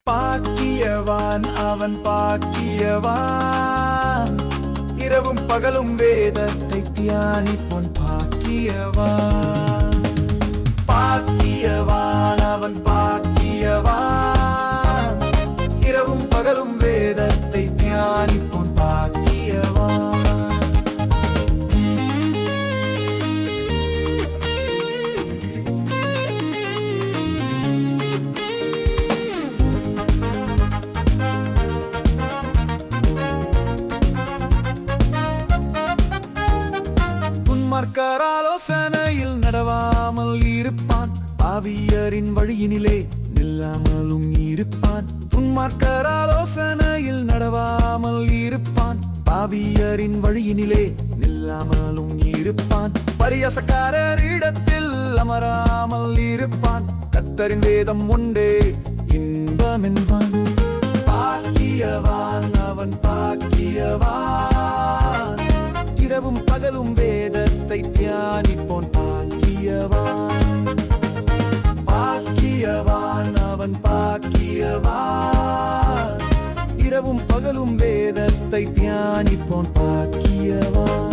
பாக்கியவான் அவன் பாக்கியவான் இரவும் பகலும் வேதத்தை தியானிப்போன் பாக்கியவான் பாக்கியவான் அவன் பாக்கியவான் இரவும் பகலும் வேதத்தை தியானிப்போன் பாக்கியவான் துன்மார்க்கர் ஆலோசனையில் நடவாமல் இருப்பான் பாவியரின் வழியினிலே நில்லாமலும் இருப்பான் துன்மார்க்கர் ஆலோசனையில் நடவாமல் இருப்பான் பாவியரின் வழியினிலே நில்லாமலும் இருப்பான் பரியசக்காரர் இடத்தில் அமராமல் இருப்பான் கத்தரின் வேதம் உண்டே இன்பம் என்பான் பாக்கியவான் அவன் பாக்கியவான் இரவும் பகலும் வேதத்தை தியானிப்போன் பாக்கியவான் பாக்கியவான் அவன் பாக்கியவான் இரவும் பகலும் வேதத்தை தியானிப்போன் பாக்கியவான்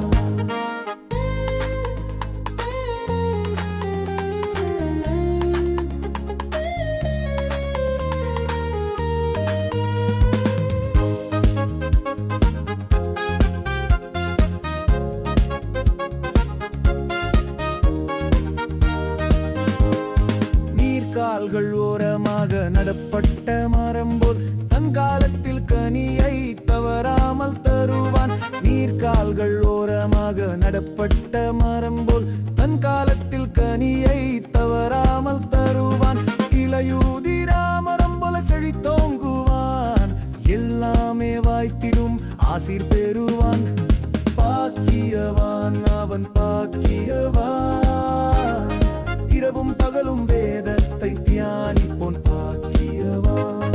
நீர்கால்கள் ஓரமாக நடப்பட்ட மரம் போல் தன் காலத்தில் கனியை தவறாமல் தருவான் நீர்கால்கள் ஓரமாக நடப்பட்ட மரம் போல் தன் காலத்தில் கனியை தவறாமல் தருவான் இளையூதிராமரம் போல செழித்தோங்குவான் எல்லாமே வாய்த்திடும் ஆசீர் பெறுவான் பாக்கியவான் அவன் பாக்கியவான் இரவும் பகலும் வேதத்தை தியானிப்போன் பாக்கியவான்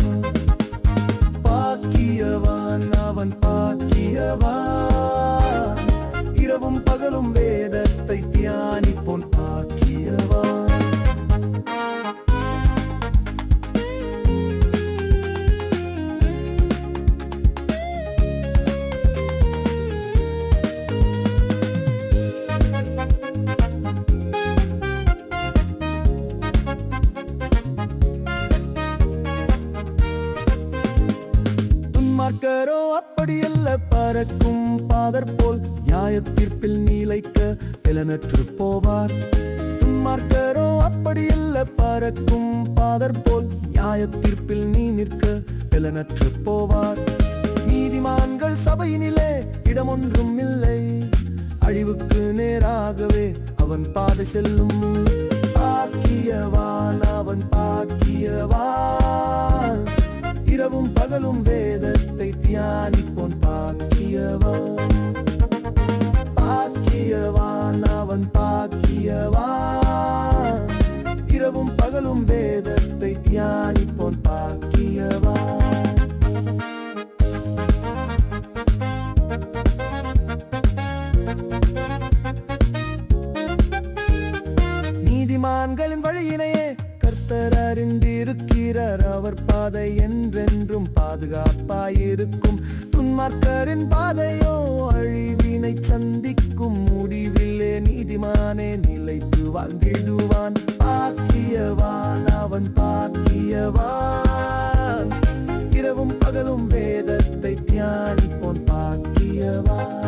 பாக்கியவான் அவன் பாக்கியவான் இரவும் பகலும் வேதத்தை தியானிப்போன் பாக்கியவான் துன்மார்க்கரோ அப்படியல்ல பறக்கும் பாதர் போல் நியாயத்தீர்ப்பில் நீலைக்க இளநற்று போவார் துன்மார்க்கரோ அப்படியல்ல பறக்கும் பாதர் போல் நியாயத்தீர்ப்பில் நீ நிற்க இளநற்று போவார் நீதிமான்கள் சபையினிலே இடமொன்றும் இல்லை அழிவுக்கு நேராகவே அவன் பாதை செல்லும் பாக்கியவான் அவன் பாக்கியவான் இரவும் பகலும் வேதத்தை தியானிப்போன் பாக்கியவான் பாக்கியவான் அவன் பாக்கியவான் இரவும் பகலும் வேதத்தை தியானிப்போன் பாக்கியவான் நீதிமான்களின் வழியினையே கர்த்தர் அறிந்திருக்கிறார் அவர் பாதை என்றென்றும் பாதுகாப்பாயிருக்கும் துன்மார்க்கரின் பாதையோ அழிவினை சந்திக்கும் முடிவிலே நீதிமானே நிலைத்து வாழ்ந்திடுவான் பாக்கியவான் அவன் பாக்கியவான் இரவும் பகலும் வேதத்தை தியானிப்போன் பாக்கியவான்